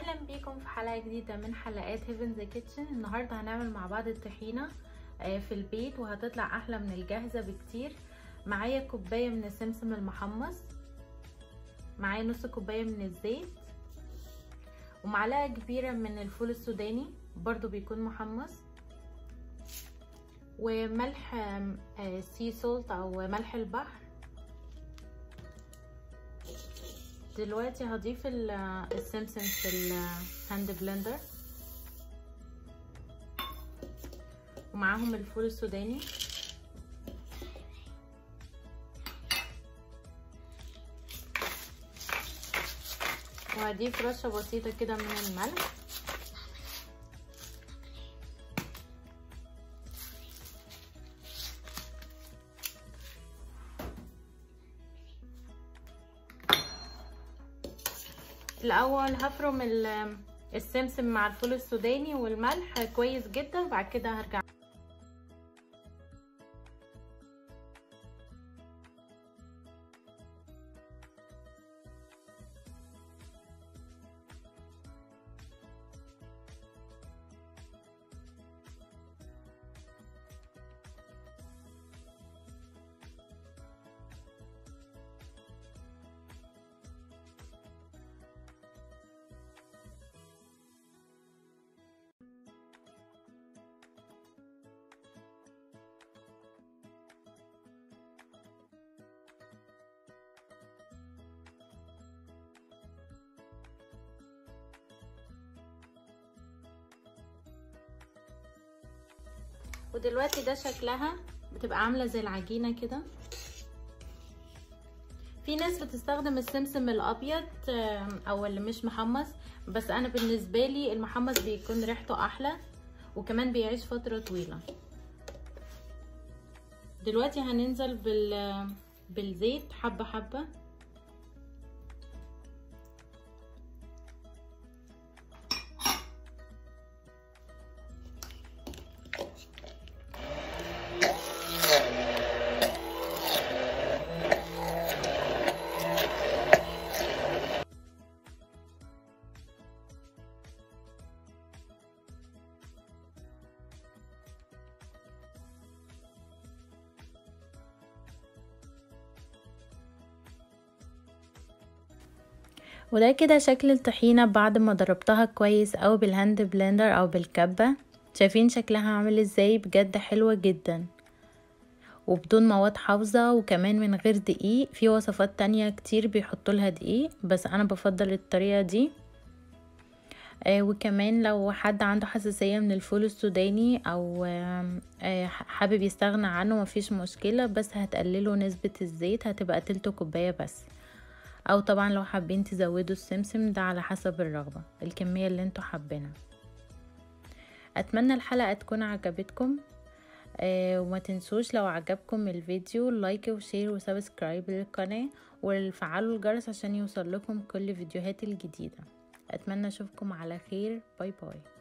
اهلا بيكم في حلقه جديده من حلقات هيفن ذا كيتشن النهارده هنعمل مع بعض الطحينه في البيت وهتطلع احلى من الجاهزه بكتير معايا كوبايه من السمسم المحمص معايا نص كوبايه من الزيت ومعلقه كبيره من الفول السوداني برضو بيكون محمص وملح سي سولت او ملح البحر دلوقتي هضيف السمسم في الهاند بلندر ومعاهم الفول السوداني وهضيف رشة بسيطة كده من الملح الاول هفرم السمسم مع الفول السوداني والملح كويس جدا وبعد كده هرجع ودلوقتي ده شكلها بتبقى عامله زي العجينه كده في ناس بتستخدم السمسم الابيض او اللي مش محمص بس انا بالنسبه لي المحمص بيكون ريحته احلى وكمان بيعيش فتره طويله دلوقتي هننزل بال بالزيت حبه حبه وده كده شكل الطحينة بعد ما ضربتها كويس او بالهاند بلندر او بالكبة شايفين شكلها عامل ازاي بجد حلوة جدا وبدون مواد حافظة وكمان من غير دقيق في وصفات تانية كتير بيحطوا لها دقيق بس انا بفضل الطريقة دي آه وكمان لو حد عنده حساسية من الفول السوداني او آه حابب يستغنى عنه مفيش مشكلة بس هتقللوا نسبة الزيت هتبقى تلت كوباية بس او طبعا لو حابين تزودوا السمسم ده على حسب الرغبة الكمية اللي انتوا حابينها اتمنى الحلقة تكون عجبتكم آه وما تنسوش لو عجبكم الفيديو لايك وشير وسبسكرايب للقناة وفعلوا الجرس عشان يوصل لكم كل فيديوهاتي الجديدة اتمنى اشوفكم على خير باي باي